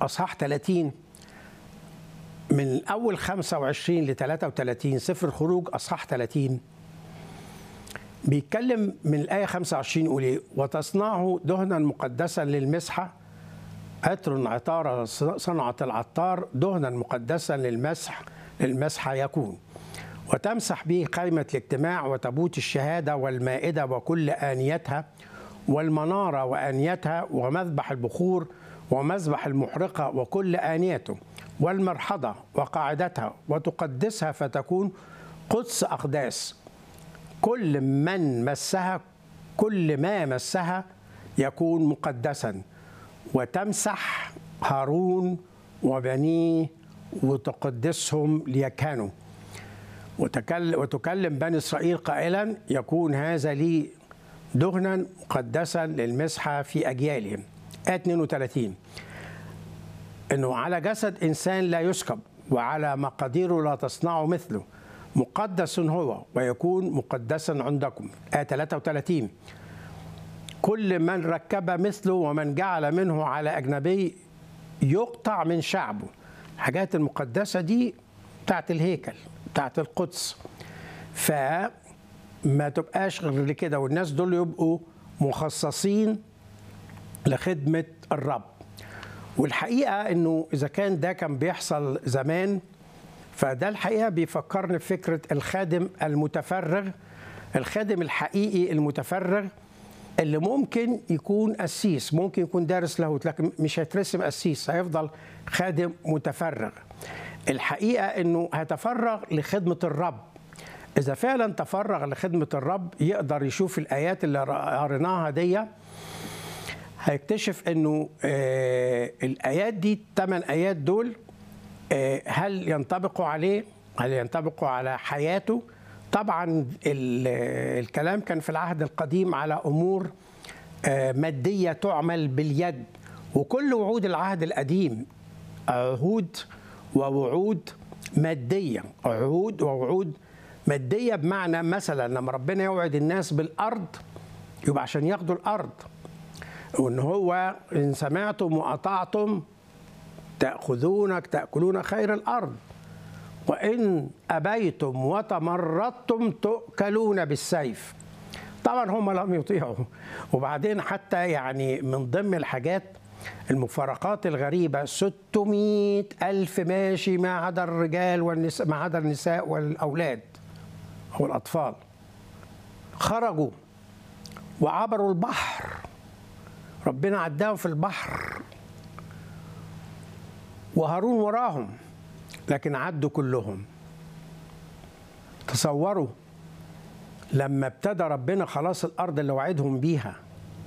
اصحاح 30 من اول 25 ل 33 سفر الخروج اصحاح 30 بيتكلم من الايه 25 يقول ايه وتصنعه دهنا مقدسا للمسحه عطر عطاره صنعه العطار دهنا مقدسا للمسح للمسحه يكون وتمسح به قائمة الاجتماع وتابوت الشهادة والمائدة وكل آنيتها والمنارة وآنيتها ومذبح البخور ومذبح المحرقة وكل آنيته والمرحضة وقاعدتها وتقدسها فتكون قدس أقداس كل من مسها كل ما مسها يكون مقدسا وتمسح هارون وبنيه وتقدسهم ليكهنوا وتكلم, وتكلم بني إسرائيل قائلا يكون هذا لي دهنا مقدسا للمسحة في أجيالهم آية 32 أنه على جسد إنسان لا يسكب وعلى مقاديره لا تصنع مثله مقدس هو ويكون مقدسا عندكم آية 33 كل من ركب مثله ومن جعل منه على أجنبي يقطع من شعبه الحاجات المقدسة دي بتاعت الهيكل بتاعت القدس فما تبقاش غير كده والناس دول يبقوا مخصصين لخدمة الرب والحقيقة انه اذا كان ده كان بيحصل زمان فده الحقيقة بيفكرني بفكرة الخادم المتفرغ الخادم الحقيقي المتفرغ اللي ممكن يكون قسيس ممكن يكون دارس لاهوت لكن مش هيترسم قسيس هيفضل خادم متفرغ الحقيقة أنه هيتفرغ لخدمة الرب إذا فعلا تفرغ لخدمة الرب يقدر يشوف الآيات اللي قريناها دي هيكتشف أنه آه الآيات دي الثمان آيات دول آه هل ينطبقوا عليه هل ينطبقوا على حياته طبعا الكلام كان في العهد القديم على أمور آه مادية تعمل باليد وكل وعود العهد القديم عهود ووعود ماديه عهود ووعود ماديه بمعنى مثلا لما ربنا يوعد الناس بالارض يبقى عشان ياخدوا الارض وان هو ان سمعتم واطعتم تاخذونك تاكلون خير الارض وان ابيتم وتمردتم تؤكلون بالسيف طبعا هم لم يطيعوا وبعدين حتى يعني من ضمن الحاجات المفارقات الغريبة 600 ألف ماشي ما عدا الرجال والنساء ما عدا النساء والأولاد أو الأطفال خرجوا وعبروا البحر ربنا عداهم في البحر وهارون وراهم لكن عدوا كلهم تصوروا لما ابتدى ربنا خلاص الأرض اللي وعدهم بيها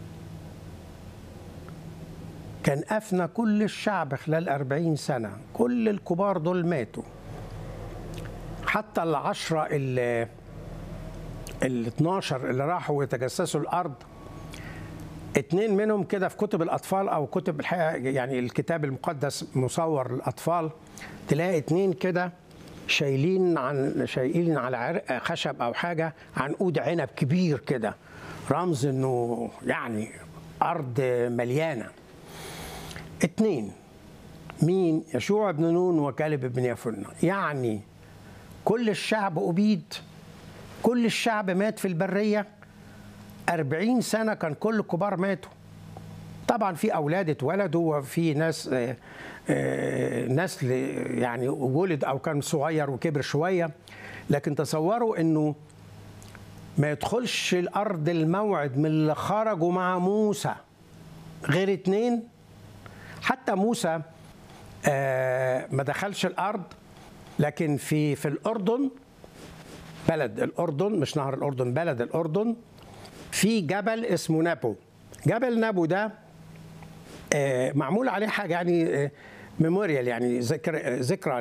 كان أفنى كل الشعب خلال أربعين سنة كل الكبار دول ماتوا حتى العشرة ال ال 12 اللي راحوا يتجسسوا الأرض اتنين منهم كده في كتب الأطفال أو كتب الحقيقة يعني الكتاب المقدس مصور للأطفال تلاقي اتنين كده شايلين عن شايلين على عرق خشب أو حاجة عنقود عنب كبير كده رمز إنه يعني أرض مليانة اتنين مين يشوع بن نون وكالب بن يفنة يعني كل الشعب أبيد كل الشعب مات في البرية أربعين سنة كان كل الكبار ماتوا طبعا في أولاد اتولدوا وفي ناس نسل يعني ولد أو كان صغير وكبر شوية لكن تصوروا أنه ما يدخلش الأرض الموعد من اللي خرجوا مع موسى غير اتنين حتى موسى ما دخلش الارض لكن في في الاردن بلد الاردن مش نهر الاردن بلد الاردن في جبل اسمه نابو جبل نابو ده معمول عليه حاجه يعني ميموريال يعني ذكر ذكرى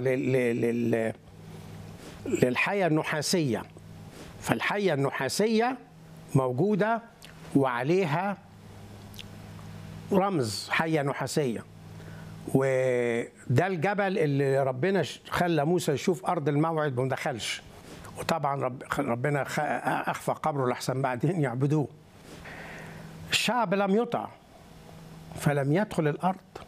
للحيه النحاسيه فالحيه النحاسيه موجوده وعليها رمز حيه نحاسيه وده الجبل اللي ربنا خلى موسى يشوف ارض الموعد وما دخلش وطبعا رب ربنا اخفى قبره لحسن بعدين يعبدوه الشعب لم يطع فلم يدخل الارض